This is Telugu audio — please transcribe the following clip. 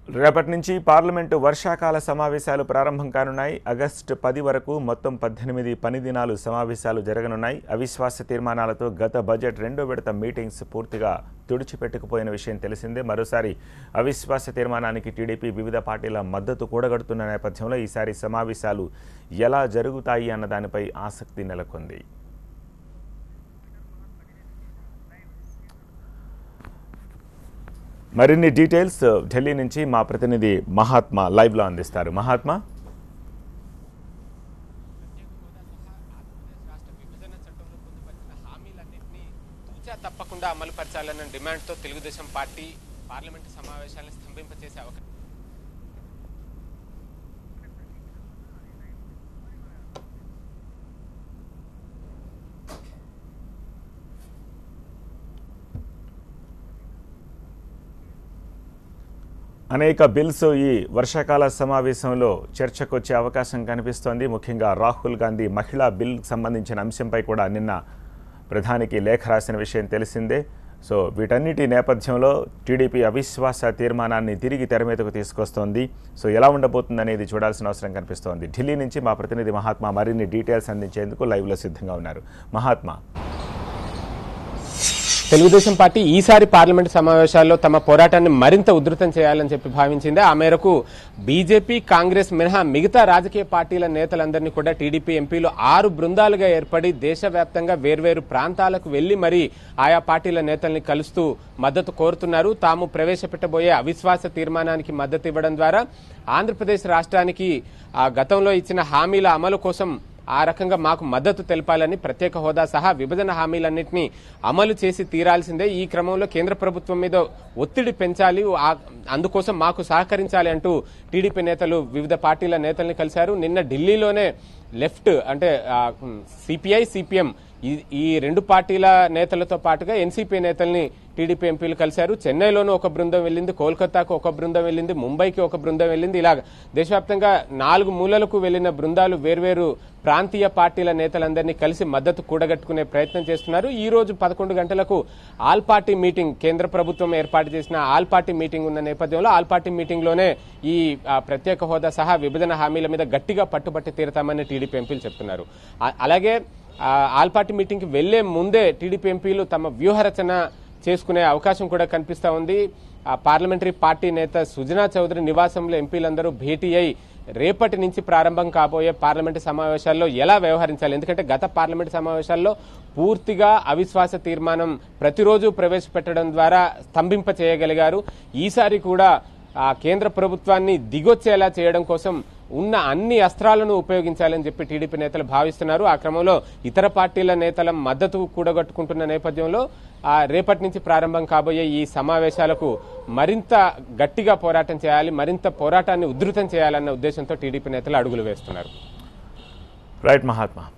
రేపటి నుంచి పార్లమెంటు వర్షాకాల సమావేశాలు ప్రారంభం కానున్నాయి ఆగస్టు పది వరకు మొత్తం పద్దెనిమిది పని దినాలు సమావేశాలు జరగనున్నాయి అవిశ్వాస తీర్మానాలతో గత బడ్జెట్ రెండో విడత మీటింగ్స్ పూర్తిగా తుడిచిపెట్టుకుపోయిన విషయం తెలిసిందే మరోసారి అవిశ్వాస తీర్మానానికి టీడీపీ వివిధ పార్టీల మద్దతు కూడగడుతున్న నేపథ్యంలో ఈసారి సమావేశాలు ఎలా జరుగుతాయి అన్న దానిపై ఆసక్తి నెలకొంది మరిన్ని డీటెయిల్స్ ఢిల్లీ నుంచి మా ప్రతినిధి మహాత్మా లైవ్లో అందిస్తారు మహాత్మా రాష్ట్ర విభజన చట్టంలో పొందుపరిచిన హామీలన్నింటినీ తూచా తప్పకుండా అమలు పరచాలన్న డిమాండ్తో తెలుగుదేశం పార్టీ పార్లమెంటు సమావేశాలను స్తంభింపచేసే అవకాశం అనేక బిల్స్ ఈ వర్షాకాల సమావేశంలో చర్చకొచ్చే అవకాశం కనిపిస్తోంది ముఖ్యంగా రాహుల్ గాంధీ మహిళా బిల్ సంబంధించిన అంశంపై కూడా నిన్న ప్రధానికి లేఖ రాసిన విషయం తెలిసిందే సో వీటన్నిటి నేపథ్యంలో టీడీపీ అవిశ్వాస తీర్మానాన్ని తిరిగి తెర మీదకు తీసుకొస్తోంది సో ఎలా ఉండబోతుంది అనేది చూడాల్సిన అవసరం కనిపిస్తోంది ఢిల్లీ నుంచి మా ప్రతినిధి మహాత్మా మరిన్ని డీటెయిల్స్ అందించేందుకు లైవ్లో సిద్ధంగా ఉన్నారు మహాత్మా తెలుగుదేశం పార్టీ ఈసారి పార్లమెంట్ సమావేశాల్లో తమ పోరాటాన్ని మరింత ఉధృతం చేయాలని చెప్పి భావించింది ఆ మేరకు బీజేపీ కాంగ్రెస్ మినహా మిగతా రాజకీయ పార్టీల నేతలందరినీ కూడా టీడీపీ ఎంపీలు ఆరు బృందాలుగా ఏర్పడి దేశవ్యాప్తంగా వేర్వేరు ప్రాంతాలకు వెళ్లి మరి ఆయా పార్టీల నేతల్ని కలుస్తూ మద్దతు కోరుతున్నారు తాము ప్రవేశపెట్టబోయే అవిశ్వాస తీర్మానానికి మద్దతు ఇవ్వడం ద్వారా ఆంధ్రప్రదేశ్ రాష్ట్రానికి ఆ గతంలో ఇచ్చిన హామీల అమలు కోసం ఆ రకంగా మాకు మద్దతు తెలపాలని ప్రత్యేక హోదా సహా విభజన హామీలన్నింటినీ అమలు చేసి తీరాల్సిందే ఈ క్రమంలో కేంద్ర ప్రభుత్వం మీద ఒత్తిడి పెంచాలి ఆ- అందుకోసం మాకు సహకరించాలి అంటూ టీడీపీ నేతలు వివిధ పార్టీల నేతల్ని కలిశారు నిన్న ఢిల్లీలోనే లెఫ్ట్ అంటే సిపిఐ సిపిఎం ఈ రెండు పార్టీల నేతలతో పాటుగా ఎన్సీపీ నేతల్ని టీడీపీ ఎంపీలు కలిశారు చెన్నైలోనూ ఒక బృందం వెళ్ళింది కోల్కతాకు ఒక బృందం వెళ్ళింది ముంబైకి ఒక బృందం వెళ్ళింది ఇలా దేశవ్యాప్తంగా నాలుగు మూలలకు వెళ్లిన బృందాలు వేర్వేరు ప్రాంతీయ పార్టీల నేతలందరినీ కలిసి మద్దతు కూడగట్టుకునే ప్రయత్నం చేస్తున్నారు ఈ రోజు పదకొండు గంటలకు ఆల్ పార్టీ మీటింగ్ కేంద్ర ప్రభుత్వం ఏర్పాటు చేసిన ఆల్ పార్టీ మీటింగ్ ఉన్న నేపథ్యంలో ఆల్ పార్టీ మీటింగ్ లోనే ఈ ఆ, ప్రత్యేక హోదా సహా విభజన హామీల మీద గట్టిగా పట్టుబట్టి తీరతామని టీడీపీ ఎంపీలు చెప్తున్నారు ఆ- అలాగే ఆ, ఆల్ పార్టీ మీటింగ్ కి వెళ్లే ముందే టీడీపీ ఎంపీలు తమ వ్యూహరచన చేసుకునే అవకాశం కూడా కనిపిస్తా ఉంది ఆ పార్లమెంటరీ పార్టీ నేత సుజనా చౌదరి నివాసంలో ఎంపీలందరూ భేటీ అయి రేపటి నుంచి ప్రారంభం కాబోయే పార్లమెంటు సమావేశాల్లో ఎలా వ్యవహరించాలి ఎందుకంటే గత పార్లమెంటు సమావేశాల్లో పూర్తిగా అవిశ్వాస తీర్మానం ప్రతిరోజు ప్రవేశపెట్టడం ద్వారా స్తంభింప చేయగలిగారు ఈసారి కూడా ఆ కేంద్ర ప్రభుత్వాన్ని దిగొచ్చేలా చేయడం కోసం ఉన్న అన్ని అస్త్రాలను ఉపయోగించాలని చెప్పి టీడీపీ నేతలు భావిస్తున్నారు ఆ క్రమంలో ఇతర పార్టీల నేతల మద్దతు కూడగట్టుకుంటున్న నేపథ్యంలో ఆ రేపటి నుంచి ప్రారంభం కాబోయే ఈ సమావేశాలకు మరింత గట్టిగా పోరాటం చేయాలి మరింత పోరాటాన్ని ఉధృతం చేయాలన్న ఉద్దేశంతో టీడీపీ నేతలు అడుగులు వేస్తున్నారు రైట్ మహాత్మా